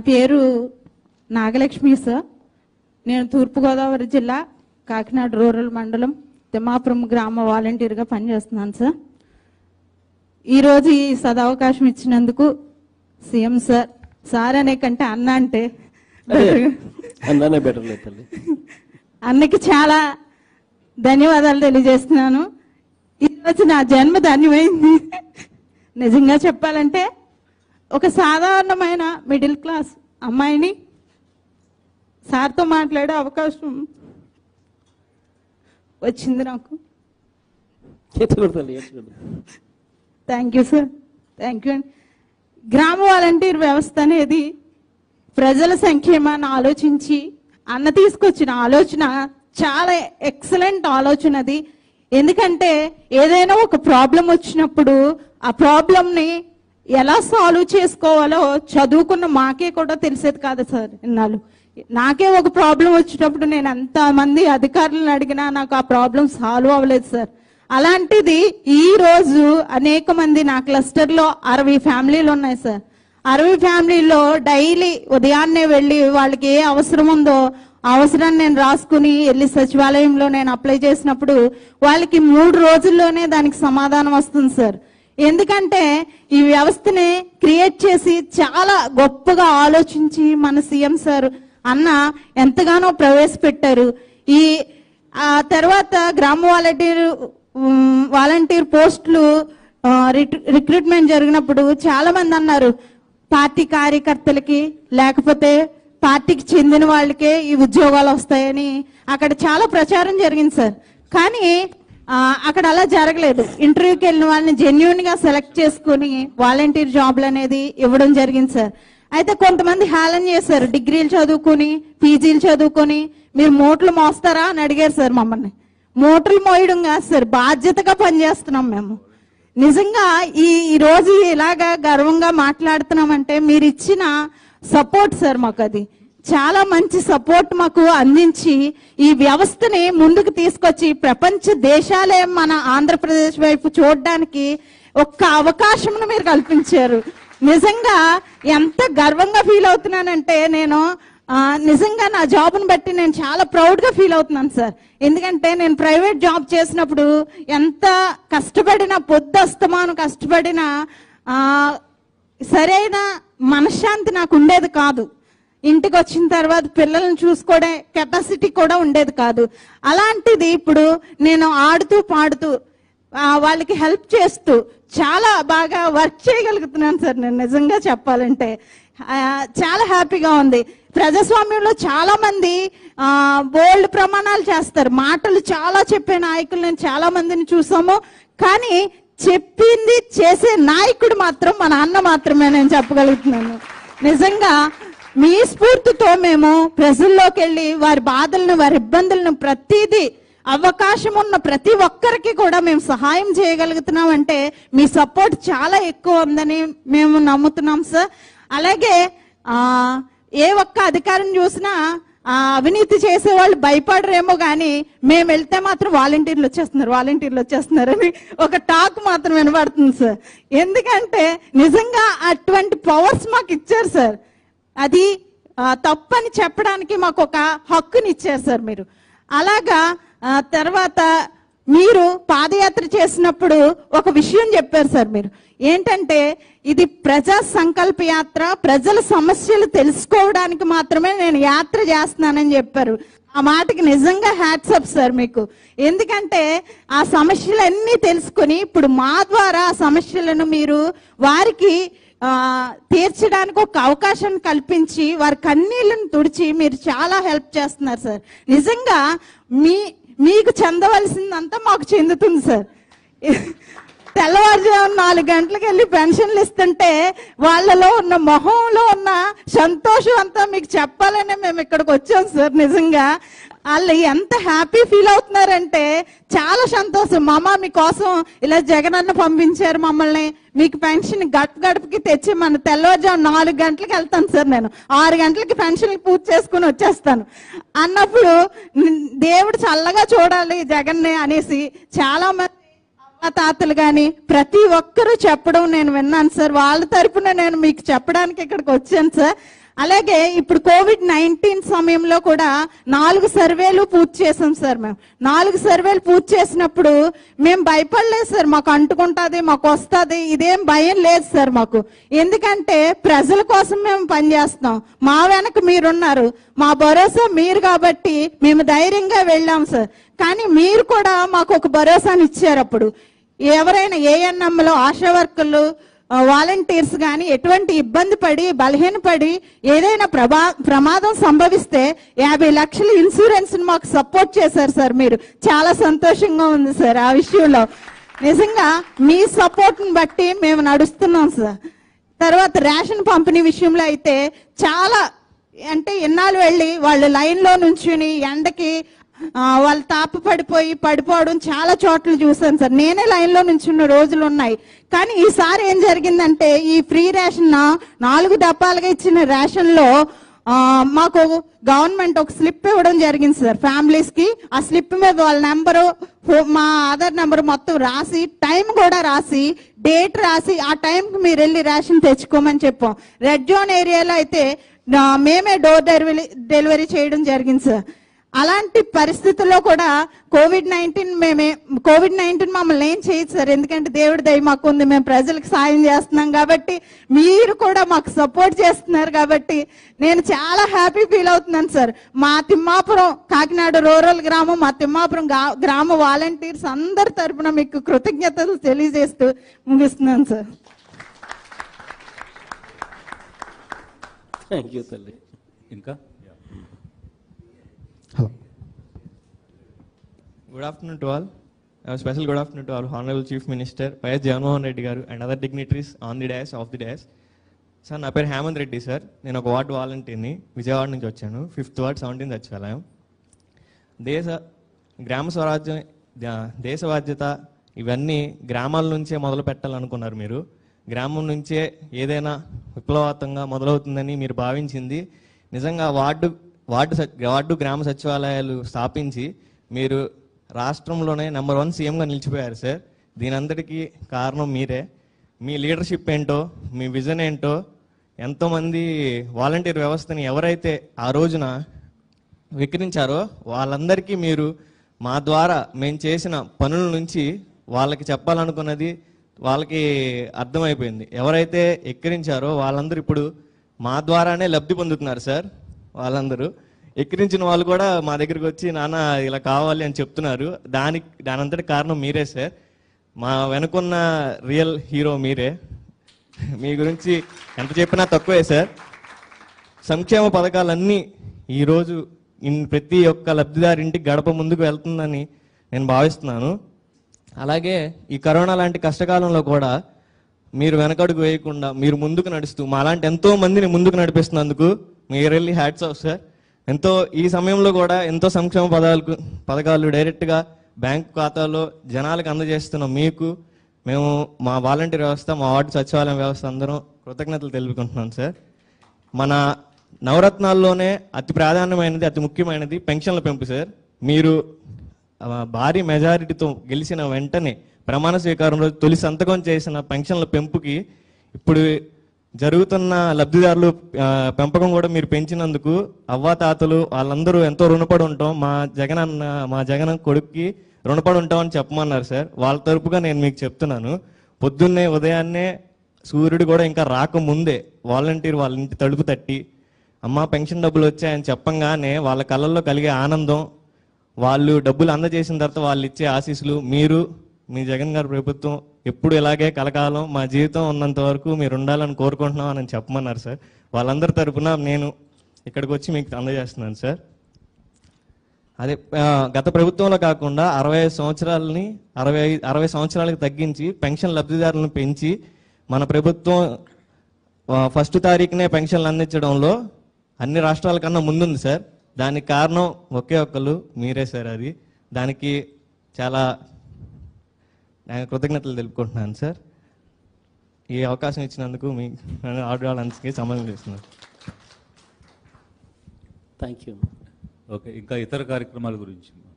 పేరు నాగలక్ష్మి సార్ నేను తూర్పుగోదావరి జిల్లా కాకినాడ రూరల్ మండలం తిమ్మాపురం గ్రామ వాలంటీర్గా పనిచేస్తున్నాను సార్ ఈరోజు ఈ సదవకాశం ఇచ్చినందుకు సీఎం సార్ సార్ అనే కంటే అన్న అంటే అన్నానే బెటర్ లేదు తల్లి అన్నకి చాలా ధన్యవాదాలు తెలియజేస్తున్నాను ఈరోజు నా జన్మ ధన్యమైంది నిజంగా చెప్పాలంటే ఒక సాధారణమైన మిడిల్ క్లాస్ అమ్మాయిని సార్తో మాట్లాడే అవకాశం వచ్చింది నాకు ఎత్తుకోడు తల్లి ఎత్తుకోడు thank you sir thank you అండి గ్రామ వాలంటీర్ వ్యవస్థ అనేది ప్రజల సంక్షేమాన్ని ఆలోచించి అన్న తీసుకొచ్చిన ఆలోచన చాలా ఎక్సలెంట్ ఆలోచన అది ఎందుకంటే ఏదైనా ఒక ప్రాబ్లం వచ్చినప్పుడు ఆ ప్రాబ్లంని ఎలా సాల్వ్ చేసుకోవాలో చదువుకున్న మాకే కూడా తెలిసేది కాదు సార్ ఇన్నాళ్ళు నాకే ఒక ప్రాబ్లం వచ్చినప్పుడు నేను ఎంత మంది అధికారులను అడిగినా నాకు ఆ ప్రాబ్లం సాల్వ్ అవ్వలేదు సార్ అలాంటిది ఈ రోజు అనేక మంది నా క్లస్టర్ లో అరవై ఫ్యామిలీలు ఉన్నాయి సార్ అరవై ఫ్యామిలీలో డైలీ ఉదయాన్నే వెళ్ళి వాళ్ళకి ఏ అవసరం ఉందో ఆ అవసరాన్ని నేను రాసుకుని వెళ్ళి సచివాలయంలో నేను అప్లై చేసినప్పుడు వాళ్ళకి మూడు రోజుల్లోనే దానికి సమాధానం వస్తుంది సార్ ఎందుకంటే ఈ వ్యవస్థని క్రియేట్ చేసి చాలా గొప్పగా ఆలోచించి మన సీఎం సార్ అన్న ఎంతగానో ప్రవేశపెట్టారు ఈ ఆ తర్వాత గ్రామ వాలంటీర్ ఉమ్, వాలంటీర్ పోస్టులు ఆ, రిక్- రిక్రూట్మెంట్ జరిగినప్పుడు చాలా మంది అన్నారు పార్టీ కార్యకర్తలకి లేకపోతే పార్టీకి చెందిన వాళ్ళకే ఈ ఉద్యోగాలు వస్తాయని అక్కడ చాలా ప్రచారం జరిగింది సార్ కానీ ఆ, అక్కడ అలా జరగలేదు ఇంటర్వ్యూకి వెళ్ళిన వాళ్ళని జెన్యున్ గా సెలెక్ట్ చేసుకుని వాలంటీర్ జాబ్లు అనేది ఇవ్వడం జరిగింది సార్ అయితే కొంతమంది హేళన చేశారు డిగ్రీలు చదువుకుని పీజీలు చదువుకొని మీరు మోట్లు మోస్తారా అని అడిగారు సార్ మమ్మల్ని మోటార్లు మోయడం కాదు సార్ బాధ్యతగా పనిచేస్తున్నాం మేము నిజంగా ఈ ఈ రోజు ఇలాగా గర్వంగా మాట్లాడుతున్నామంటే మీరు ఇచ్చిన సపోర్ట్ సార్ మాకు అది చాలా మంచి సపోర్ట్ మాకు అందించి ఈ వ్యవస్థని ముందుకు తీసుకొచ్చి ప్రపంచ దేశాలే మన ఆంధ్రప్రదేశ్ వైపు చూడడానికి ఒక్క అవకాశం మీరు కల్పించారు నిజంగా ఎంత గర్వంగా ఫీల్ అవుతున్నానంటే నేను ఆ, నిజంగా నా జాబ్ని బట్టి నేను చాలా ప్రౌడ్ గా ఫీల్ అవుతున్నాను సార్ ఎందుకంటే నేను ప్రైవేట్ జాబ్ చేసినప్పుడు ఎంత కష్టపడిన పొద్దుస్తమాను కష్టపడిన ఆ, సరైన మనశ్శాంతి నాకు ఉండేది కాదు ఇంటికి వచ్చిన తర్వాత పిల్లల్ని చూసుకోవడే కెపాసిటీ కూడా ఉండేది కాదు అలాంటిది ఇప్పుడు నేను ఆడుతూ పాడుతూ ఆ, వాళ్ళకి హెల్ప్ చేస్తూ చాలా బాగా వర్క్ చేయగలుగుతున్నాను సార్ నేను నిజంగా చెప్పాలంటే ఆ, చాలా హ్యాపీగా ఉంది ప్రజాస్వామ్యంలో చాలా మంది బోల్డ్ ప్రమాణాలు చేస్తారు మాటలు చాలా చెప్పే నాయకులు నేను చాలా మందిని చూసాము కానీ చెప్పింది చేసే నాయకుడు మాత్రం మన అన్న మాత్రమే నేను చెప్పగలుగుతున్నాను నిజంగా మీ స్ఫూర్తితో మేము ప్రజల్లోకి వెళ్ళి వారి బాధలను వారి ఇబ్బందులను ప్రతిదీ అవకాశం ఉన్న ప్రతి ఒక్కరికి కూడా మేము సహాయం చేయగలుగుతున్నాం అంటే మీ సపోర్ట్ చాలా ఎక్కువ ఉందని మేము నమ్ముతున్నాం సార్ అలాగే ఆ ఏ ఒక్క అధికారం చూసినా ఆ అవినీతి చేసే వాళ్ళు భయపడరేమో కానీ మేము వెళ్తే మాత్రం వాలంటీర్లు వచ్చేస్తున్నారు వాలంటీర్లు వచ్చేస్తున్నారు అని ఒక టాక్ మాత్రం వినబడుతుంది సార్ ఎందుకంటే నిజంగా అటువంటి పవర్స్ మాకు ఇచ్చారు సార్ అది ఆ, తప్పని చెప్పడానికి మాకు ఒక హక్కుని ఇచ్చారు సార్ మీరు అలాగా ఆ, తర్వాత మీరు పాదయాత్ర చేసినప్పుడు ఒక విషయం చెప్పారు సార్ మీరు ఏంటంటే ఇది ప్రజా సంకల్ప యాత్ర ప్రజల సమస్యలు తెలుసుకోవడానికి మాత్రమే నేను యాత్ర చేస్తున్నానని చెప్పారు ఆ మాటకి నిజంగా హ్యాట్సప్ సార్ మీకు ఎందుకంటే ఆ సమస్యలన్నీ తెలుసుకొని ఇప్పుడు మా ద్వారా ఆ సమస్యలను మీరు వారికి ఆ, తీర్చడానికి ఒక అవకాశం కల్పించి వారి కన్నీళ్లను తుడిచి మీరు చాలా హెల్ప్ చేస్తున్నారు సార్ నిజంగా మీ మీకు చెందవలసిందంతా మాకు చెందుతుంది సార్ తెల్లవారుజామున నాలుగు గంటలకు వెళ్ళి పెన్షన్లు ఇస్తుంటే వాళ్ళలో ఉన్న మొహంలో ఉన్న సంతోషం అంతా మీకు చెప్పాలనే మేము ఇక్కడికి వచ్చాం సార్ నిజంగా వాళ్ళు ఎంత హ్యాపీ ఫీల్ అవుతున్నారంటే చాలా సంతోషం మామ మీకోసం ఇలా జగనన్న పంపించారు మమ్మల్ని మీకు పెన్షన్ గడప గడపకి తెచ్చి మన తెల్లవారుజాము నాలుగు గంటలకు వెళ్తాను సార్ నేను ఆరు గంటలకి పెన్షన్ పూర్తి చేసుకుని వచ్చేస్తాను అన్నప్పుడు ని- దేవుడు చల్లగా చూడాలి జగన్ని అనేసి చాలా మంది అవ్వ తాతలు గాని ప్రతి ఒక్కరూ చెప్పడం నేను విన్నాను సార్ వాళ్ళ తరపున నేను మీకు చెప్పడానికి ఇక్కడికి వచ్చాను సార్ అలాగే ఇప్పుడు కోవిడ్ నైన్టీన్ సమయంలో కూడా నాలుగు సర్వేలు పూర్తి చేసాం సార్ మేము నాలుగు సర్వేలు పూర్తి చేసినప్పుడు మేము భయపడలేదు సార్ మాకు అంటుకుంటుంది మాకు వస్తుంది ఇదేం భయం లేదు సార్ మాకు ఎందుకంటే ప్రజల కోసం మేము పనిచేస్తున్నాం మా వెనక మీరున్నారు మా భరోసా మీరు కాబట్టి మేము ధైర్యంగా వెళ్ళాం సార్ కానీ మీరు కూడా మాకు ఒక భరోసాని ఇచ్చారు అప్పుడు ఎవరైనా ఏఎన్ఎంలో ఆశా వర్కర్లు వాలంటీర్స్ కానీ ఎటువంటి ఇబ్బంది పడి బలహీనపడి ఏదైనా ప్రభా ప్రమాదం సంభవిస్తే యాభై లక్షల ఇన్సూరెన్స్ మాకు సపోర్ట్ చేశారు సార్ మీరు చాలా సంతోషంగా ఉంది సార్ ఆ విషయంలో నిజంగా మీ సపోర్ట్ ని బట్టి మేము నడుస్తున్నాం సార్ తర్వాత రేషన్ పంపిణీ విషయంలో అయితే చాలా అంటే ఎన్నాళ్ళు వెళ్ళి వాళ్ళు లైన్ లో నుంచుని ఎండకి ఆ, వాళ్ళు తాప పడిపోయి పడిపోవడం చాలా చోట్ల చూసాను సార్ నేనే లైన్ లో నుంచున్న రోజులు ఉన్నాయి కానీ ఈసారి ఏం జరిగిందంటే ఈ ఫ్రీ రేషన్ నాలుగు డబ్బాలుగా ఇచ్చిన రేషన్ లో ఆ, మాకు గవర్నమెంట్ ఒక స్లిప్ ఇవ్వడం జరిగింది సార్ ఫ్యామిలీస్ కి ఆ స్లిప్ మీద వాళ్ళ నెంబరు మా ఆధార్ నెంబర్ మొత్తం రాసి టైం కూడా రాసి డేట్ రాసి ఆ టైంకి మీరు వెళ్ళి రేషన్ తెచ్చుకోమని చెప్పాం రెడ్ జోన్ ఏరియాలో అయితే ఆ, మేమే డోర్ డెలివరీ డెలివరీ చేయడం జరిగింది సార్ అలాంటి పరిస్థితుల్లో కూడా కోవిడ్ నైన్టీన్ మేమే కోవిడ్ నైన్టీన్ మమ్మల్ని ఏం చేయదు సార్ ఎందుకంటే దేవుడి దయ మాకు ఉంది మేము ప్రజలకు సాయం చేస్తున్నాం కాబట్టి మీరు కూడా మాకు సపోర్ట్ చేస్తున్నారు కాబట్టి నేను చాలా హ్యాపీ ఫీల్ అవుతున్నాను సార్ మా తిమ్మాపురం కాకినాడ రూరల్ గ్రామం మా తిమ్మాపురం గా- గ్రామ వాలంటీర్స్ అందరి తరపున మీకు కృతజ్ఞతలు తెలియజేస్తూ ముగిస్తున్నాను సార్ థ్యాంక్ యూ తల్లి ఇంకా hello Good afternoon to all. A special good afternoon to our Honorable Chief Minister Y S Jaganmohan Reddy గారు and other dignitaries on the dash of the dash sir నా పేరు హేమంత్ రెడ్డి సార్ నేను ఒక వార్డు వాలంటీర్ని విజయవాడ నుంచి వచ్చాను ఫిఫ్త్ వార్డ్ సెవెంటీన్ సచివాలయం దేశ గ్రామ స్వరాజ్యం ద- దేశ బాధ్యత ఇవన్నీ గ్రామాల నుంచే మొదలు పెట్టాలనుకున్నారు మీరు గ్రామం నుంచే ఏదైనా విప్లవాత్మకంగా మొదలవుతుందని మీరు భావించింది నిజంగా వార్డు వార్డు సచ్- వార్డు గ్రామ సచివాలయాలు స్థాపించి మీరు రాష్ట్రంలోనే నెంబర్ వన్ సీఎంగా నిలిచిపోయారు సార్ దీని అంతటికీ కారణం మీరే మీ లీడర్షిప్ ఏంటో మీ విజన్ ఏంటో ఎంతోమంది వాలంటీర్ వ్యవస్థని ఎవరైతే ఆ రోజున విక్రించారో వాళ్ళందరికీ మీరు మా ద్వారా మేము చేసిన పనుల నుంచి వాళ్ళకి చెప్పాలనుకున్నది వాళ్ళకి అర్థమైపోయింది ఎవరైతే ఎక్కిరించారో వాళ్ళందరూ ఇప్పుడు మా ద్వారానే లబ్ధి పొందుతున్నారు సార్ వాళ్ళందరూ ఎక్కిరించిన వాళ్ళు కూడా మా దగ్గరికి వచ్చి నాన్న ఇలా కావాలి అని చెప్తున్నారు దానికి దానంతటి కారణం మీరే సార్ మా వెనుకున్న రియల్ హీరో మీరే మీ గురించి ఎంత చెప్పినా తక్కువే సార్ సంక్షేమ పథకాలన్నీ ఈరోజు ఇన్ ప్రతి ఒక్క లబ్ధిదారి ఇంటికి గడప ముందుకు వెళ్తుందని నేను భావిస్తున్నాను అలాగే ఈ కరోనా లాంటి కష్టకాలంలో కూడా మీరు వెనకడుగు వేయకుండా మీరు ముందుకు నడుస్తూ మాలాంటి ఎంతో మందిని ముందుకు నడిపిస్తున్నందుకు మీరు వెళ్ళి హ్యాట్స్ ఆఫ్ సార్ ఎంతో ఈ సమయంలో కూడా ఎంతో సంక్షేమ పదాలకు పథకాలు డైరెక్ట్గా బ్యాంక్ ఖాతాలో జనాలకు అందజేస్తున్న మీకు మేము మా వాలంటీర్ వ్యవస్థ మా వార్డు సచివాలయం వ్యవస్థ అందరం కృతజ్ఞతలు తెలుపుకుంటున్నాం సార్ మన నవరత్నాల్లోనే అతి ప్రాధాన్యమైనది అతి ముఖ్యమైనది పెన్షన్ల పెంపు సార్ మీరు ఆ, భారీ మెజారిటీతో గెలిచిన వెంటనే ప్రమాణ స్వీకారం రోజు తొలి సంతకం చేసిన పెన్షన్ల పెంపుకి ఇప్పుడు జరుగుతున్న లబ్ధిదారులు ఆ, పెంపకం కూడా మీరు పెంచినందుకు అవ్వాతాతలు వాళ్ళందరూ ఎంతో రుణపడి ఉంటాం మా జగన్ అన్న మా జగన్ కొడుక్కి రుణపడి ఉంటామని చెప్పమన్నారు సార్ వాళ్ళ తరపుగా నేను మీకు చెప్తున్నాను పొద్దున్నే ఉదయాన్నే సూర్యుడు కూడా ఇంకా రాకముందే వాలంటీర్ వాళ్ళ ఇంటి తలుపు తట్టి అమ్మ పెన్షన్ డబ్బులు వచ్చాయని చెప్పంగానే వాళ్ళ కళ్ళల్లో కలిగే ఆనందం వాళ్ళు డబ్బులు అందజేసిన తర్వాత వాళ్ళు ఇచ్చే ఆశీస్సులు మీరు మీ జగన్ గారి ప్రభుత్వం ఎప్పుడు ఇలాగే కలకాలం మా జీవితం ఉన్నంత వరకు మీరు ఉండాలని కోరుకుంటున్నాం అని చెప్పమన్నారు సార్ వాళ్ళందరి తరపున నేను ఇక్కడికి వచ్చి మీకు అందజేస్తున్నాను సార్ అదే ఆ, గత ప్రభుత్వంలో కాకుండా అరవై ఐదు సంవత్సరాలని అరవై ఐ- అరవై సంవత్సరాలకు తగ్గించి పెన్షన్ లబ్ధిదారులను పెంచి మన ప్రభుత్వం ఆ, ఫస్ట్ తారీఖునే పెన్షన్లు అందించడంలో అన్ని రాష్ట్రాల కన్నా ముందుంది సార్ దానికి కారణం ఒకే ఒక్కరు మీరే సార్ అది దానికి చాలా నేను కృతజ్ఞతలు తెలుపుకుంటున్నాను సార్ ఈ అవకాశం ఇచ్చినందుకు మీ ఆడియోలందరికీ సంబంధం చేస్తున్నాను థ్యాంక్ యూ ఓకే ఇంకా ఇతర కార్యక్రమాల గురించి